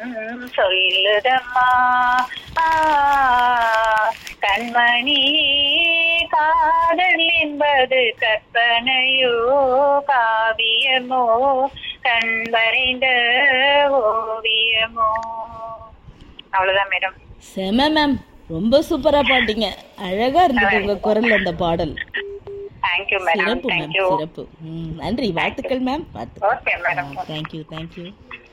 சொல்லுதம்மா ஆ, கண்மணி காதல் என்பது கற்பனையோ காவியமோ கண் வரைந்த ஓவியமோ அவ்வளவுதான் மேடம் செம மேம் ரொம்ப சூப்பரா பாட்டீங்க அழகா இருந்தது உங்க குரல் அந்த பாடல் தேங்க்யூ மேடம் சிறப்பு மேம் தேங்க்யூ சிறப்பு ம், நன்றி வாழ்த்துக்கள் மேம் வாழ்த்துக்கள் okay madam thank you thank you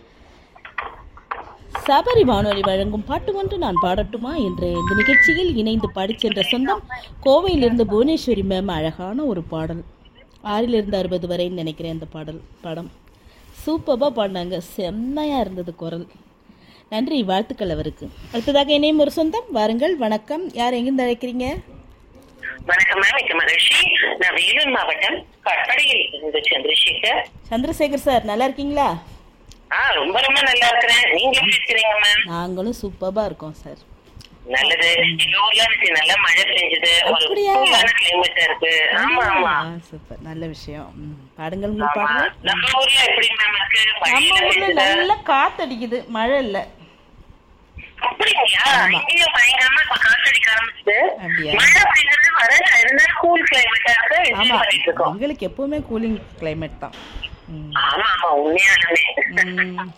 Sabari வானொலி வழங்கும் பாட்டு ஒன்று நான் பாடட்டுமா என்ற இந்த நிகழ்ச்சியில் இணைந்து பாடிச் சென்ற சொந்தம் கோவையிலிருந்து புவனேஸ்வரி மேம் அழகான ஒரு பாடல் ஆறிலிருந்து அறுபது வரைன்னு நினைக்கிறேன் அந்த பாடல் படம் சூப்பராக பாடினாங்க செம்மையாக இருந்தது குரல் நன்றி வாழ்த்துக்கள் அவருக்கு அடுத்ததாக இணையும் ஒரு சொந்தம் வாருங்கள் வணக்கம் யார் எங்கிருந்து அழைக்கிறீங்க வணக்கம் மேம் மிக்க மகிழ்ச்சி நான் வேலூர் மாவட்டம் கட்டடையில் இருந்து சந்திரசேகர் சந்திரசேகர் சார் நல்லா இருக்கீங்களா ஆ ரொம்ப ரொம்ப நல்லா இருக்கிறேன் நீங்க எப்படி இருக்கிறீங்க மேம் நாங்களும் சூப்பராக இருக்கோம் சார் நல்லது எங்க ஊர்ல இன்னைக்கு நல்ல மழை பெஞ்சது ஒரு அப்படியா? கூலான கிளைமேட்டா இருக்கு ஆமா ஆமா ஆ, சூப்பர் நல்ல விஷயம் ம், பாடுங்கள் உங்கள் ஆமா பாடல் நம்ம ஊர்ல எப்படி மேம் இருக்கு நம்ம மழையில ஊர்ல பெஞ்சது நல்ல காத்தடிக்குது மழை இல்ல அப்படியா இங்கேயும் பயங்கரமா இப்ப காத்தடிக்க ஆரம்பிச்சுது அப்படியா? மழை அப்படிங்கிறது வரல இருந்தாலும் கூல் கிளைமேட்டா இருக்கு ஆமா என்ஜாய் பண்ணிட்டு இருக்கோம் எங்களுக்கு எப்பவுமே கூலிங் கிளைமேட் தான் ம். ஆமா ஆமா உண்மையாலுமே ம்.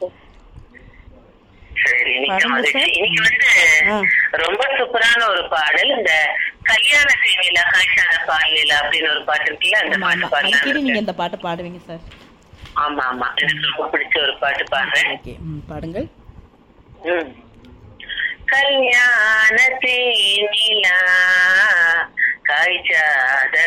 சரி மிக்க பாருங்க மகிழ்ச்சி சார். இன்னைக்கு வந்து ஆ. ரொம்ப சூப்பரான ஒரு பாடல் இந்த கல்யாண சேவையில காய்ச்சாத பாலில அப்படின்னு ஒரு பாட்டு இருக்குல்ல அந்த ஆமா பாட்டு ஆமா அடிக்கடி பாடலாம் நீங்க இந்த பாட்டை பாடுவீங்க சார் ஆமா ஆமா எனக்கு ரொம்ப பிடிச்ச ஒரு பாட்டு பாடுறேன் ஓகே ம் பாடுங்கள் ம். கல்யாண தேனிலா காய்ச்சாத